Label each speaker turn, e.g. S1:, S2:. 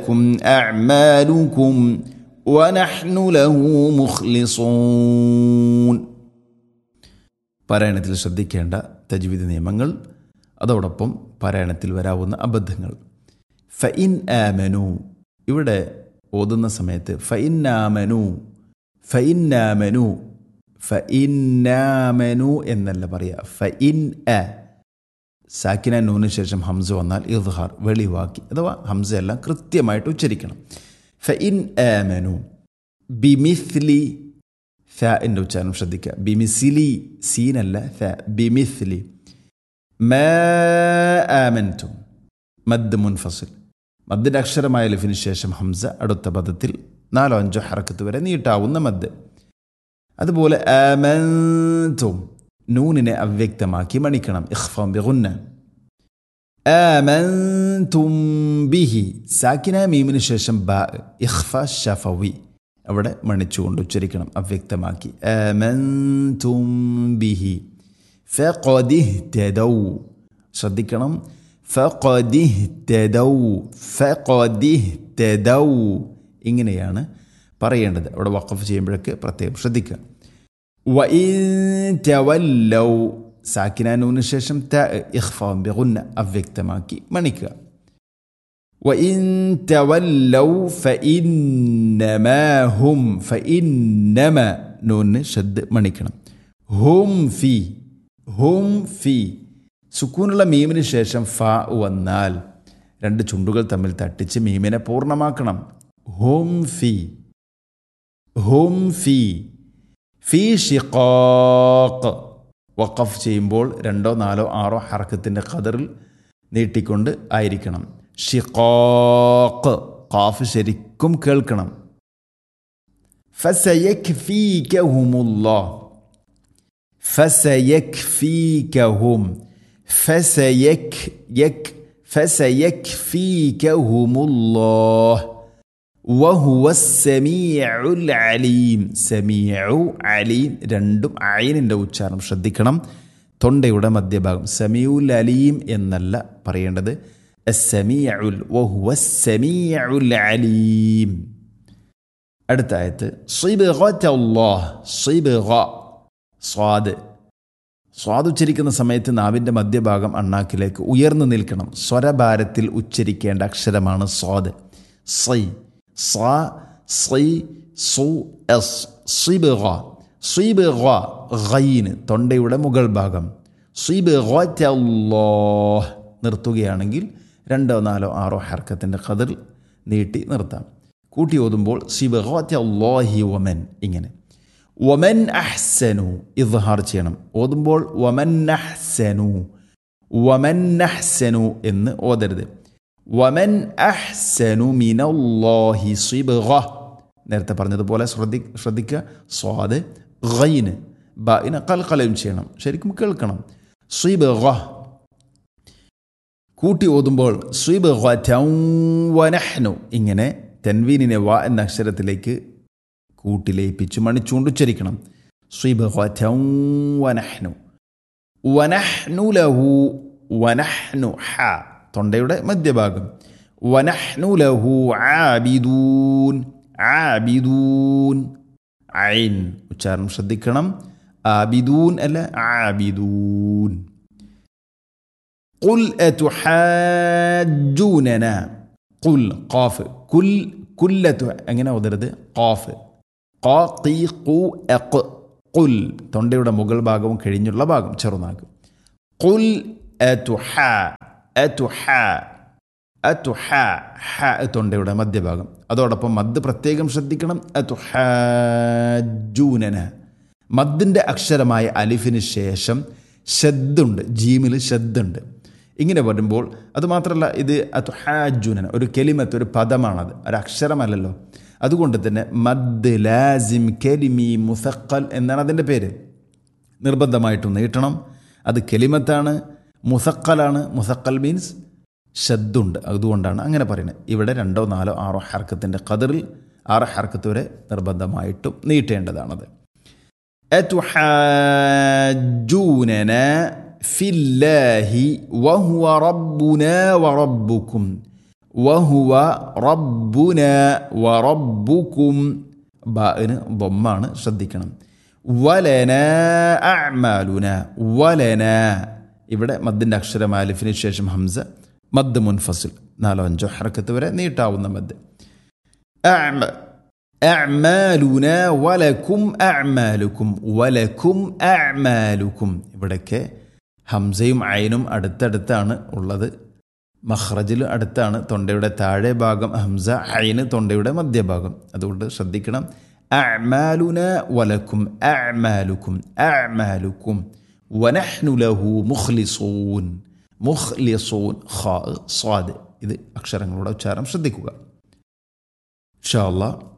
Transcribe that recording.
S1: لكم أعمالكم ونحن له مخلصون പാരായണത്തിൽ ശ്രദ്ധിക്കേണ്ട തജ്വീദ് നിയമങ്ങൾ അതോടൊപ്പം പാരായണത്തിൽ വരാവുന്ന അബദ്ധങ്ങൾ ഫഇൻ ആമനു ഇവിടെ ഓതുന്ന സമയത്ത് ഫഇൻ ആമനു ഫഇൻ ആമനു ഫഇന്നാമനു എന്നല്ല പറയുക ഫഇൻ അ സാക്കിന നൂന് ശേഷം ഹംസ വന്നാൽ ഇദ്ഹാർ വെളിവാക്കി അഥവാ ഹംസ എല്ലാം കൃത്യമായിട്ട് ഉച്ചരിക്കണം ഫഇൻ ആമനു ബിമിസ്ലി ഫ എൻ്റെ ഉച്ചാരണം ശ്രദ്ധിക്കുക ബിമിസിലി സീനല്ല ഫ ബിമിസ്ലി മാ ആമൻതും മദ് മുൻഫസിൽ മദ്ദിൻ്റെ അക്ഷരമായ ലിഫിന് ശേഷം ഹംസ അടുത്ത പദത്തിൽ നാലോ അഞ്ചോ ഹറക്കത്ത് വരെ നീട്ടാവുന്ന മദ് അതുപോലെ ആമൻതും നൂനിനെ അവ്യക്തമാക്കി മണിക്കണം ഇഖ്ഫാം ബിഗുന്ന ആമൻതും ബിഹി സാക്കിന മീമിന് ശേഷം ബ ഇഖ്ഫ ഷഫവി അവിടെ മണിച്ചുകൊണ്ട് ഉച്ചരിക്കണം അവ്യക്തമാക്കി ആമൻതും ബിഹി ഫഖദിഹ്തദൗ ശ്രദ്ധിക്കണം ഫഖദിഹ്തദൗ ഫഖദിഹ്തദൗ ഇങ്ങനെയാണ് പറയേണ്ടത് അവിടെ വഖഫ് ചെയ്യുമ്പോഴൊക്കെ പ്രത്യേകം ശ്രദ്ധിക്കുക വൈറ്റവല്ലൗ സാക്കിനാനൂന് ശേഷം ത ഇഖ്ഫാം ബിഗുന്ന അവ്യക്തമാക്കി മണിക്കുക وإن تولوا فإنما هم فإنما നൂന് ഷദ് മണിക്കണം ഹും ഫി ഹും ഫി സുക്കൂനുള്ള മീമിന് ശേഷം ഫ വന്നാൽ രണ്ട് ചുണ്ടുകൾ തമ്മിൽ തട്ടിച്ച് മീമിനെ പൂർണ്ണമാക്കണം ഹും ഫി ഹും ഫി ഫി ഷിഖാഖ് വഖഫ് ചെയ്യുമ്പോൾ രണ്ടോ നാലോ ആറോ ഹറക്കത്തിൻ്റെ ഖദറിൽ നീട്ടിക്കൊണ്ട് ആയിരിക്കണം ഷിഖാഖ് ഖാഫ് ശരിക്കും കേൾക്കണം ഫസയക്ഫീകഹുമുല്ലാഹ് ഫസയക്ഫീകഹും ഫസയക് യക് ഫസയക്ഫീകഹുമുല്ലാഹ് വഹുവ സമീഉൽ അലീം സമീഉ അലീം രണ്ടും അയിനിൻ്റെ ഉച്ചാരണം ശ്രദ്ധിക്കണം തൊണ്ടയുടെ മധ്യഭാഗം സമീഉൽ അലീം എന്നല്ല പറയേണ്ടത് അസമീഉൽ വഹുവ സമീഉൽ അലീം അടുത്ത ആയത്ത് സിബ്ഗത്തല്ലാഹ് സിബ്ഗ സ്വാദ് സ്വാദ് ഉച്ചരിക്കുന്ന സമയത്ത് നാവിൻ്റെ മധ്യഭാഗം അണ്ണാക്കിലേക്ക് ഉയർന്നു നിൽക്കണം സ്വരഭാരത്തിൽ ഉച്ചരിക്കേണ്ട അക്ഷരമാണ് സ്വാദ് സൈ സ സൈ സു എസ് സിബ്ഗ സിബ്ഗ ഗൈന് തൊണ്ടയുടെ മുകൾ ഭാഗം സിബ്ഗത്തല്ലാഹ് നിർത്തുകയാണെങ്കിൽ രണ്ടോ നാലോ ആറോ ഹർക്കത്തിൻ്റെ ഖദർ നീട്ടി നിർത്താം കൂട്ടി ഓതുമ്പോൾ സിബഹി വമൻ ഇങ്ങനെ വമൻ അഹ്സനു ഇദ്ഹാർ ചെയ്യണം ഓതുമ്പോൾ വമൻ അഹ്സനു വമൻ അഹ്സനു എന്ന് ഓതരുത് വമൻ അഹ്സനു മിനല്ലാഹി സിബഹ നേരത്തെ പറഞ്ഞതുപോലെ ശ്രദ്ധി ശ്രദ്ധിക്കുക സ്വാദ് ഗൈന് ബിനെ കൽക്കലയും ചെയ്യണം ശരിക്കും കേൾക്കണം സിബഹ കൂട്ടി ഓതുമ്പോൾ സ്വീബ് വനഹ്നു ഇങ്ങനെ തെൻവീനിനെ വ എന്ന അക്ഷരത്തിലേക്ക് കൂട്ടിലേപ്പിച്ച് മണിച്ചുകൊണ്ട് ഉച്ചരിക്കണം സ്വീബ് വനഹ്നു വനഹ്നു ലഹു വനഹ്നു ഹ തൊണ്ടയുടെ മധ്യഭാഗം വനഹ്നു ലഹു ആബിദൂൻ ആബിദൂൻ ഐൻ ഉച്ചാരണം ശ്രദ്ധിക്കണം ആബിദൂൻ അല്ല ആബിദൂൻ قل أتحاجوننا قل قاف كل كلة അങ്ങനെ ഓതരുത് ഖാഫ് ഖാ ഖീ ഖു അഖ് ഖുൽ തൊണ്ടയുടെ മുകൾ ഭാഗവും കഴിഞ്ഞുള്ള ഭാഗം ചെറുനാക്ക് ഖുൽ അതുഹ അതുഹ അതുഹ ഹ തൊണ്ടയുടെ മധ്യഭാഗം അതോടൊപ്പം മദ് പ്രത്യേകം ശ്രദ്ധിക്കണം അതുഹൂനന മദ്ദിൻ്റെ അക്ഷരമായ അലിഫിന് ശേഷം ഷദ്ദുണ്ട് ജീമിൽ ഷദ്ദുണ്ട് ഇങ്ങനെ വരുമ്പോൾ അതുമാത്രമല്ല ഇത് അതുഹാജുനൻ ഒരു കെലിമത്ത് ഒരു പദമാണത് ഒരു അക്ഷരമല്ലല്ലോ അതുകൊണ്ട് തന്നെ മദ് ലാസിം കെലിമി മുസക്കൽ എന്നാണ് അതിൻ്റെ പേര് നിർബന്ധമായിട്ടും നീട്ടണം അത് കെലിമത്താണ് മുസക്കലാണ് മുസക്കൽ മീൻസ് ഷദ്ദുണ്ട് അതുകൊണ്ടാണ് അങ്ങനെ പറയുന്നത് ഇവിടെ രണ്ടോ നാലോ ആറോ ഹർക്കത്തിൻ്റെ കതിറിൽ ആറ് ഹർക്കത്ത് വരെ നിർബന്ധമായിട്ടും നീട്ടേണ്ടതാണത് أتحاجوننا في الله وهو ربنا وربكم വഹുവ റബ്ബുന വറബ്ബുക്കും ബാന് ബൊമ്മാണ് ശ്രദ്ധിക്കണം വലന അഅ്മാലുന വലന ഇവിടെ മദ്ദിൻ്റെ അക്ഷരം ആലിഫിന് ശേഷം ഹംസ മദ് മുൻഫസിൽ നാലോ അഞ്ചോ ഹറക്കത്ത് വരെ നീട്ടാവുന്ന മദ് അഅ്മ അഅ്മാലുന വലക്കും അഅ്മാലുക്കും വലക്കും അഅ്മാലുക്കും ഇവിടേക്ക് ഹംസയും അയനും അടുത്തടുത്താണ് ഉള്ളത് മഹ്റജിൽ അടുത്താണ് തൊണ്ടയുടെ താഴെ ഭാഗം ഹംസ അയിന് തൊണ്ടയുടെ മധ്യഭാഗം അതുകൊണ്ട് ശ്രദ്ധിക്കണം അഅ്മാലുന വലക്കും അഅ്മാലുക്കും അഅ്മാലുക്കും വനഹ്നു ലഹു മുഖ്ലിസൂൻ മുഖ്ലിസൂൻ ഖാ സ്വാദ് ഇത് അക്ഷരങ്ങളുടെ ഉച്ചാരണം ശ്രദ്ധിക്കുക ഇൻഷാ അല്ലാ